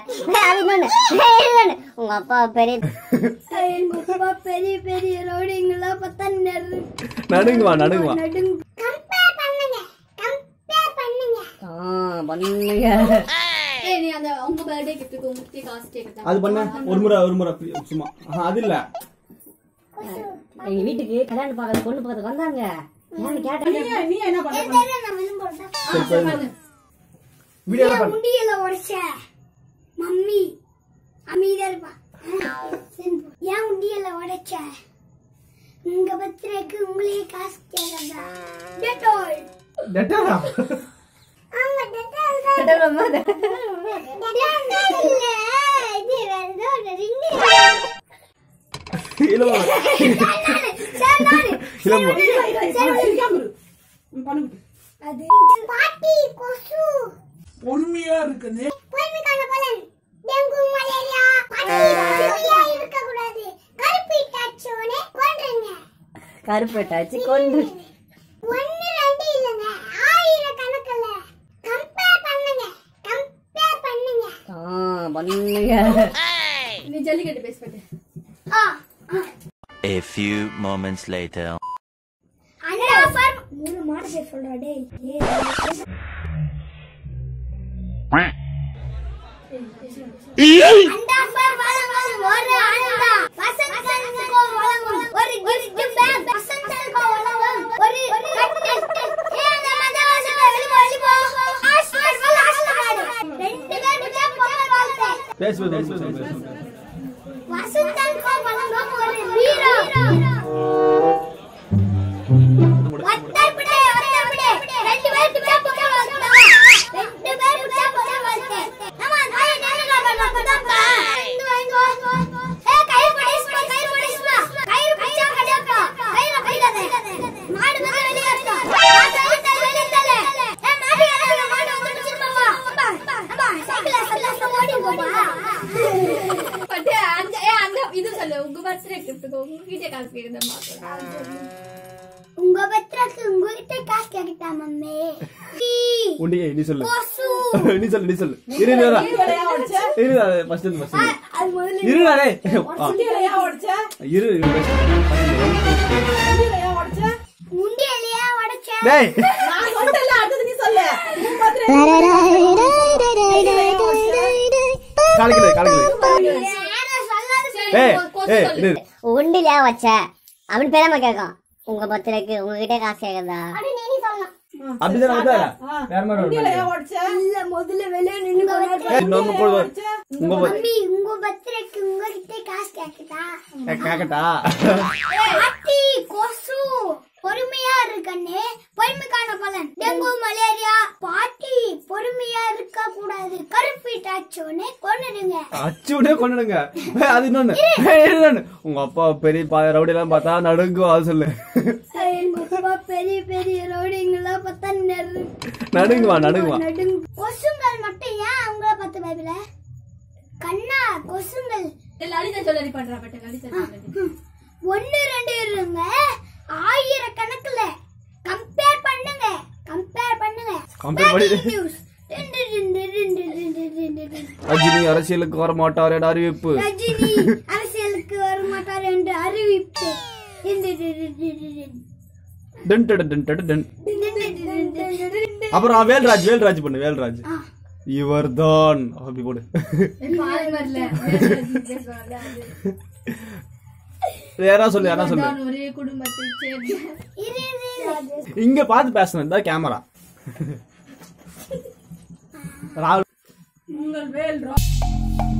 அது இன்னொன்னு ஏய், இன்னொன்னு. உங்க அப்பா பெரிய எங்க அப்பா பெரிய பெரிய ரவுடிங்களா பார்த்தா நெரு நடுங்குவா நடுங்குவா நடுங்கு கம்பேர் பண்ணுங்க கம்பேர் பண்ணுங்க ஆ, பண்ணுங்க ஏய் நீ அந்த உங்க பர்த்டே கிஃப்ட்டுக்கு உங்களுக்கு காசு கேக்குதா அது பண்ண ஒரு முறை ஒரு முறை சும்மா ஆஹா, அது இல்ல எங்க வீட்டுக்கு கல்யாணம் பார்க்கறது பொண்ணு பார்க்கறதுக்கு வந்தாங்க ஏன்னு கேட்டேன் நீ என்ன பண்ண நான் விழுந்து போட்டேன் சரி போய் வீடியோ பண்ண முடியல உடைச்ச மம்மி அமைதியா இருப்பா ஏன் முடியல உடைச்ச உங்க பத்திரைக்கு உங்களே காசு கேட்கறதா டெட்டோல் டெட்டாரா ஆமா டெட்டோல் தான் டெட்டோல் இல்ல இது வேற ஏதோ ஒரு ரிங் இல்ல இல்ல பண்ணு அது பாட்டி கொசு பொறுமையா இருக்குது பொறுமைக்கான பலன் டெங்கு மலேரியா பாட்டி கொசுயா இருக்க கூடாது கருப்பி டாச்சோனே கொன்றுங்க கருப்பேட்டாச்சு கொண்டு ஒன்னு ரெண்டு இல்லங்க ஆயிரக்கணக்கில் கம்பேர் பண்ணுங்க கம்பேர் பண்ணுங்க ஆ, பண்ணுங்க நீ ஜல்லிக்கட்டு பேச ஆ A few moments later. அந்த ஆஃபர் மூணு மாடு பேர் சொல்றா டேய் அந்த ஆஃபர் வழங்கும் ஒரு ஆனந்தா வசந்தனுக்கோ வழங்கும் ஒரு கிஃப்ட் பேக் வசந்தனுக்கோ வழங்கும் ஒரு கட்டு ஏ அந்த மஜா வாசம் வெளிப்போ வெளிப்போ ஆஸ்பர் வல ஆஸ்பர் ரெண்டு பேருக்கு பொங்கல் வாழ்த்து பேசு பேசு பேசு பேசு வசந்தனுக்கோ வழங்கும் ஒரு வீரோ ஒத்தர்படே ஒத்தர்படே ரெண்டு பேருக்கு பொங்கல் வாழ்த்து ரெண்டு பேருக்கு பொங்கல் வாழ்த்து நம்ம தாய நேரல பண்ணப்படப்பா இங்க வாங்க ஏ கை படிஸ்மா கை படிஸ்மா கை பிச்சா கடப்பா கைல கைலாதே மாடு வந்து வெளிய இருக்கா மாடு வந்து வெளிய தலே ஏ மாடு எனக்கு மாடு வந்து திரும்பவா அம்மா அம்மா சைக்கிள் சல்ல ஓடி போப்பா பட்டு அந்த ஏ அந்த இது சொல்லு உங்க பர்த்டே கிஃப்ட்டுக்கு உங்ககிட்ட காசு கேக்குதம்மா உங்க பத்திரக்கு உங்ககிட்ட காசு கேட்டா மம்மி உண்டி நீ சொல்லு கொசு நீ சொல்லு நீ சொல்லு இரு இரு இரு. விளையா உடைச்ச இரு அது ஃபர்ஸ்ட் இருந்து ஃபர்ஸ்ட் இருந்து அது முதல்ல இருடா டேய் ஆ, விளையா உடைச்ச இரு இரு first இருந்து. விளையா உடைச்ச முண்டி எலியா உடைச்ச டேய் நான் சொல்லல அடுத்து நீ சொல்லு உன் பத்திரை காலிக்கல காலிக்கல யாரும் சொல்லாது ஏய் ஏய் இரு உண்டிலையா வச்ச அவன் பேராம கேட்கும் உங்க பத்திரைக்கு உங்ககிட்ட காசு கேக்குதா அப்படி நீ சொல்லலாம் அப்படிதான் வந்து வேற மாதிரி விளையா வரும். உடைச்ச இல்ல முதல்ல வெளியே நின்னு ஏய், இன்னொன்னு போடு உங்க பத்தி- மம்மி உங்க பத்திரக்கு உங்ககிட்ட காசு கேக்குதா ஏய், கேக்கட்டா அட்டி கொசு பொறுமையா இருக்கண்ணே பொறுமைக்கான பலன் டெங்கு மலேரியா பாட்டி பொறுமையா இருக்க கூடாது கருப்பி டாச்சோனே கொன்னுடுங்க அச்சுடே கொண்டுடுங்க ஏய், அது இன்னொன்னு ஏய், இன்னொன்னு உங்க அப்பா பெரிய பா ரவுடி எல்லாம் பார்த்தா நடுங்கும் அது சொல்லு எங்க அப்பா பெரிய பெரிய ரவுடிங்களா பார்த்தா நெரு நடுங்குவா நடுங்குவா நடுங்கு கொசுங்கள் மட்டும் ஏன் அவங்கள பார்த்து பயப்பட கண்ணா கொசுங்கள் லலிதா சொல்லி பண்றா பட்டு லலிதா சொல்லி ஒன்னு ரெண்டு இருங்க ஆயிரக்கணக்குல கம்பேர் பண்ணுங்க கம்பேர் பண்ணுங்க Compare பண்ணி- Breaking news. ரெண்டு, ரெண்டு, ரெண்டு, ரெண்டு, ரெண்டு, ரெண்டு. ரஜினி அரசியலுக்கு வர மாட்டார் என்ற அறிவிப்பு ரஜினி அரசியலுக்கு வர மாட்டார் என்று அறிவிப்பு ரெண்டு, ரெண்டு, ரெண்டு, ரெண்டு. டன் டன் டன் டன் டன். ரெண்டு, ரெண்டு, ரெண்டு, ரெண்டு, ரெண்டு. அப்புறம் வேல்ராஜ் வேல்ராஜ் பண்ணு வேல்ராஜ் ஆ. இவர்தான் அப்படி போடு பாலிமர்ல யாரா சொல்லு யாரா சொல்லு ஒரே குடும்பத்தை சேர்ந்த இரு, இரு, இரு. இங்க பார்த்து பேசணும் இந்த கேமரா ராகுல் உங்கள் வேல் ரா-